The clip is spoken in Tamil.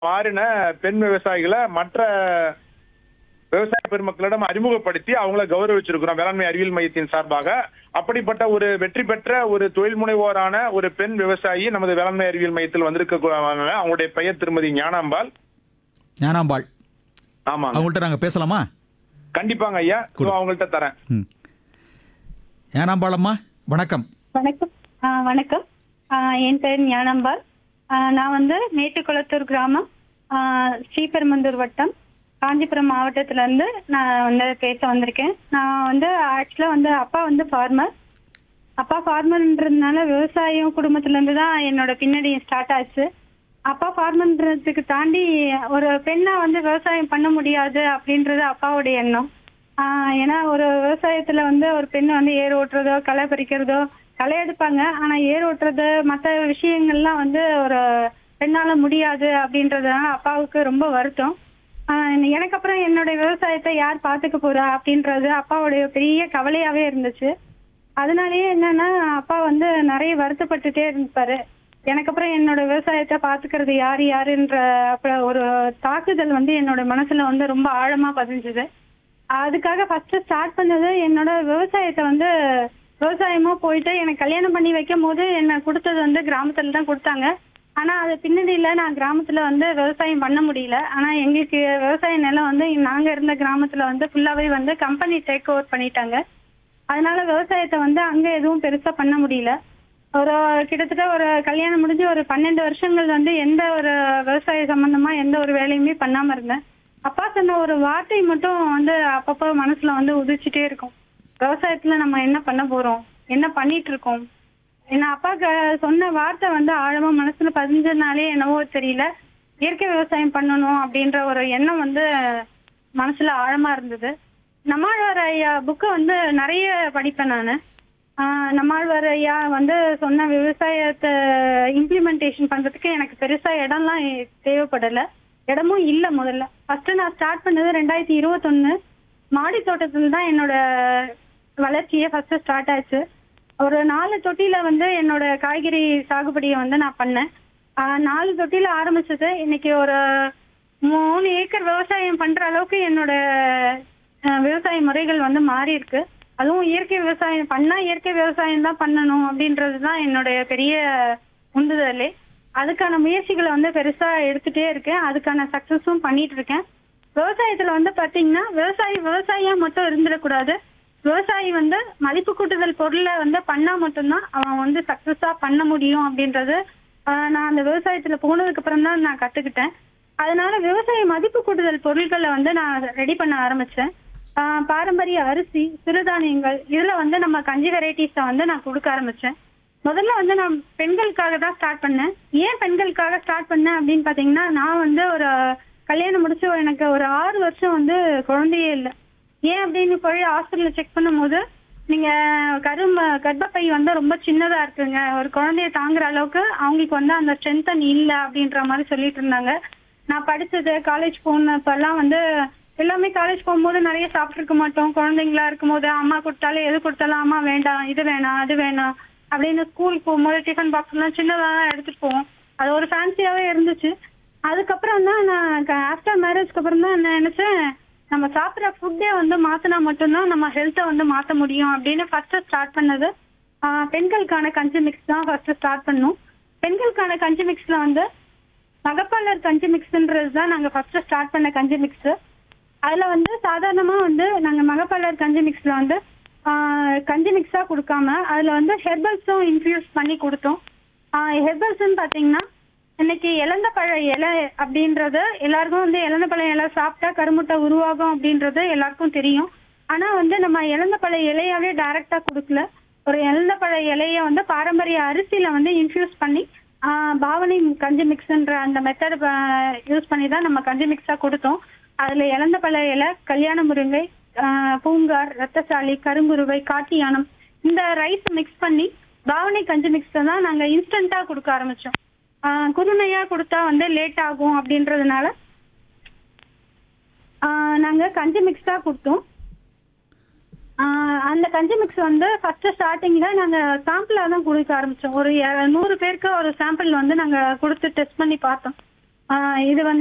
மாறின பெண் விவசாயிகளை மற்ற விவசாய பெருமக்களிடம் அறிமுகப்படுத்தி அவங்கள கௌரவிச்சிருக்கிறோம் வேளாண்மை அறிவியல் மையத்தின் சார்பாக அப்படிப்பட்ட ஒரு வெற்றி பெற்ற ஒரு தொழில் முனைவோரான ஒரு பெண் விவசாயி நமது வேளாண்மை அறிவியல் மையத்தில் வந்திருக்க அவங்களுடைய பெயர் திருமதி ஞானாம்பாள் ஞானாம்பாள் ஆமாங்க அவங்கள்ட்ட நாங்கள் பேசலாமா கண்டிப்பாங்க ஐயா இதோ அவங்கள்ட்ட தரேன் ம் ஞானாம்பாளம்மா வணக்கம் வணக்கம் ஆ, வணக்கம் ஆ, என் பேர் ஞானம்பாள் ஆ, நான் வந்து மேட்டுக்குளத்தூர் கிராமம் ஆ, ஸ்ரீபெரும்புதூர் வட்டம் காஞ்சிபுரம் மாவட்டத்துல இருந்து நான் வந்து பேச வந்திருக்கேன் நான் வந்து ஆக்சுவலாக வந்து அப்பா வந்து ஃபார்மர் அப்பா ஃபார்மர்ன்றதுனால விவசாயம் குடும்பத்துல இருந்து தான் என்னோட பின்னாடி ஸ்டார்ட் ஆச்சு அப்பா ஃபார்மர்ன்றதுக்கு தாண்டி ஒரு பெண்ணா வந்து விவசாயம் பண்ண முடியாது அப்படின்றது அப்பாவுடைய எண்ணம் ஆஹ் ஏன்னா ஒரு விவசாயத்துல வந்து ஒரு பெண் வந்து ஏர் ஓட்டுறதோ களை பறிக்கிறதோ களை எடுப்பாங்க ஆனா ஏர் ஓட்டுறது மற்ற விஷயங்கள்லாம் வந்து ஒரு பெண்ணால முடியாது அப்படின்றதுனால அப்பாவுக்கு ரொம்ப வருத்தம் ஆஹ் எனக்கு அப்புறம் என்னுடைய விவசாயத்தை யார் பாத்துக்க போறா அப்படின்றது அப்பாவுடைய பெரிய கவலையாவே இருந்துச்சு அதனாலயே என்னன்னா அப்பா வந்து நிறைய வருத்தப்பட்டுட்டே இருப்பாரு எனக்கு அப்புறம் என்னோட விவசாயத்தை பாத்துக்கிறது யாரு யாருன்ற அப்ப ஒரு தாக்குதல் வந்து என்னோட மனசுல வந்து ரொம்ப ஆழமா பதிஞ்சுது அதுக்காக ஃபர்ஸ்ட் ஸ்டார்ட் பண்ணது என்னோட விவசாயத்தை வந்து விவசாயமா போயிட்டு எனக்கு கல்யாணம் பண்ணி வைக்கும் போது என்ன கொடுத்தது வந்து கிராமத்துல தான் கொடுத்தாங்க ஆனா அது பின்னணியில நான் கிராமத்துல வந்து விவசாயம் பண்ண முடியல ஆனா எங்களுக்கு விவசாய நிலம் வந்து நாங்க இருந்த கிராமத்துல வந்து ஃபுல்லாவே வந்து கம்பெனி டேக் ஓவர் பண்ணிட்டாங்க அதனால விவசாயத்தை வந்து அங்க எதுவும் பெருசா பண்ண முடியல ஒரு கிட்டத்தட்ட ஒரு கல்யாணம் முடிஞ்சு ஒரு பன்னெண்டு வருஷங்கள் வந்து எந்த ஒரு விவசாய சம்பந்தமா எந்த ஒரு வேலையுமே பண்ணாம இருந்தேன் அப்பா சொன்ன ஒரு வார்த்தை மட்டும் வந்து அப்பப்போ மனசுல வந்து உதிச்சுட்டே இருக்கும் விவசாயத்துல நம்ம என்ன பண்ண போறோம் என்ன பண்ணிட்டு இருக்கோம் என்ன அப்பா க- சொன்ன வார்த்தை வந்து ஆழமா மனசுல பதிஞ்சதுனாலே என்னவோ தெரியல இயற்கை விவசாயம் பண்ணணும் அப்படின்ற ஒரு எண்ணம் வந்து மனசுல ஆழமா இருந்தது நம்மாழ்வார் ஐயா புக்கை வந்து நிறைய படிப்பேன் நான் நம்மாழ்வார் ஐயா வந்து சொன்ன விவசாயத்தை இம்ப்ளிமெண்டேஷன் பண்றதுக்கு எனக்கு பெருசா இடம்லாம் தேவைப்படல இடமும் இல்ல முதல்ல ஃபர்ஸ்ட் நான் ஸ்டார்ட் பண்ணது ரெண்டாயிரத்தி இருபத்தொன்னு மாடி தோட்டத்துல தான் என்னோட வளர்ச்சியே ஃபர்ஸ்ட் ஸ்டார்ட் ஆச்சு ஒரு நாலு தொட்டியில வந்து என்னோட காய்கறி சாகுபடியை வந்து நான் பண்ணேன் ஆஹ் நாலு தொட்டியில ஆரம்பிச்சது இன்னைக்கு ஒரு மூணு ஏக்கர் விவசாயம் பண்ற அளவுக்கு என்னோட ஆஹ் விவசாய முறைகள் வந்து மாறி இருக்கு அதுவும் இயற்கை விவசாயம் பண்ணா இயற்கை விவசாயம் தான் பண்ணணும் அப்படின்றது தான் என்னுடைய பெரிய உந்துதலே அதுக்கான முயற்சிகளை வந்து பெருசா எடுத்துட்டே இருக்கேன் அதுக்கான சக்சஸும் பண்ணிட்டு இருக்கேன் விவசாயத்துல வந்து பாத்தீங்கன்னா விவசாயி விவசாயியா மட்டும் இருந்துடக்கூடாது விவசாயி வந்து மதிப்பு கூட்டுதல் பொருளை வந்து பண்ணா மட்டும்தான் அவன் வந்து சக்சஸா பண்ண முடியும் அப்படின்றது ஆஹ் நான் அந்த விவசாயத்துல போனதுக்கு அப்புறம் தான் நான் கத்துக்கிட்டேன் அதனால விவசாய மதிப்பு கூட்டுதல் பொருட்களை வந்து நான் ரெடி பண்ண ஆரம்பிச்சேன் ஆஹ் பாரம்பரிய அரிசி சிறுதானியங்கள் இதுல வந்து நம்ம கஞ்சி வெரைட்டிஸ வந்து நான் கொடுக்க ஆரம்பிச்சேன் முதல்ல வந்து நான் பெண்களுக்காக தான் ஸ்டார்ட் பண்ணேன் ஏன் பெண்களுக்காக ஸ்டார்ட் பண்ணேன் அப்படின்னு பாத்தீங்கன்னா நான் வந்து ஒரு கல்யாணம் முடிச்சு எனக்கு ஒரு ஆறு வருஷம் வந்து குழந்தையே இல்லை ஏன் அப்படின்னு போய் ஹாஸ்பிட்டல்ல செக் பண்ணும்போது நீங்க கரும்ப கர்ப்பப்பை வந்து ரொம்ப சின்னதா இருக்குங்க ஒரு குழந்தைய தாங்குற அளவுக்கு அவங்களுக்கு வந்து அந்த ஸ்ட்ரென்தன் இல்ல அப்படின்ற மாதிரி சொல்லிட்டு இருந்தாங்க நான் படிச்சது காலேஜ் போனப்பெல்லாம் வந்து எல்லாமே காலேஜ் போகும்போது நிறைய சாப்பிட்டுருக்க மாட்டோம் குழந்தைங்களா இருக்கும்போது அம்மா கொடுத்தாலும் எது கொடுத்தாலும் அம்மா வேண்டாம் இது வேணாம் அது வேணாம் அப்படின்னு ஸ்கூல் போகும்போது டிஃபன் பாக்ஸ் எல்லாம் சின்னதா தான் எடுத்துட்டு போவோம் அது ஒரு ஃபேன்சியாவே இருந்துச்சு அதுக்கப்புறம் தான் நான் ஆஃப்டர் மேரேஜ்க்கு அப்புறம் தான் நான் நினைச்சேன் நம்ம சாப்பிட்ற ஃபுட்டே வந்து மாத்தினா மட்டும்தான் நம்ம ஹெல்த்தை வந்து மாற்ற முடியும் அப்படின்னு ஃபர்ஸ்ட் ஸ்டார்ட் பண்ணது ஆஹ் பெண்களுக்கான கஞ்சி மிக்ஸ் தான் ஃபர்ஸ்ட் ஸ்டார்ட் பண்ணோம் பெண்களுக்கான கஞ்சி மிக்ஸ்ல வந்து மகப்பாளர் கஞ்சி மிக்ஸ்ன்றது தான் நாங்க ஃபர்ஸ்ட் ஸ்டார்ட் பண்ண கஞ்சி மிக்ஸ் அதுல வந்து சாதாரணமா வந்து நாங்க மகப்பாளர் கஞ்சி மிக்ஸ்ல வந்து ஆஹ் கஞ்சி மிக்ஸா கொடுக்காம அதுல வந்து ஹெர்பல்ஸும் இன்ஃபியூஸ் பண்ணி கொடுத்தோம் ஹெர்பல்ஸ்ன்னு பாத்தீங்கன்னா இன்னைக்கு இழந்த பழ இலை அப்படின்றது எல்லாருக்கும் வந்து இழந்த பழ இலை சாப்பிட்டா கருமுட்டை உருவாகும் அப்படின்றது எல்லாருக்கும் தெரியும் ஆனா வந்து நம்ம இழந்த பழ இலையாவே டைரக்டா கொடுக்கல ஒரு இழந்த பழ இலைய வந்து பாரம்பரிய அரிசியில வந்து இன்ஃபியூஸ் பண்ணி ஆஹ் பாவனி கஞ்சி மிக்ஸ்ன்ற அந்த மெத்தட் யூஸ் பண்ணி தான் நம்ம கஞ்சி மிக்ஸா கொடுத்தோம் அதுல இழந்த பழ இலை கல்யாண முருங்கை ஆஹ் பூங்கார் ரத்தசாலி கருங்குருவை காட்டு யானம் இந்த ரைஸ் மிக்ஸ் பண்ணி பாவனை கஞ்சி மிக்ஸ் தான் நாங்க இன்ஸ்டன்டா கொடுக்க ஆரம்பிச்சோம் ஆஹ் குருணையா கொடுத்தா வந்து லேட் ஆகும் அப்படின்றதுனால ஆஹ் நாங்க கஞ்சி மிக்ஸ் தான் கொடுத்தோம் ஆஹ் அந்த கஞ்சி மிக்ஸ் வந்து ஃபர்ஸ்ட் ஸ்டார்டிங்ல நாங்க சாம்பிளா தான் கொடுக்க ஆரம்பிச்சோம் ஒரு இர- நூறு பேருக்கு ஒரு சாம்பிள் வந்து நாங்க கொடுத்து டெஸ்ட் பண்ணி பார்த்தோம் ஆஹ் இது வந்து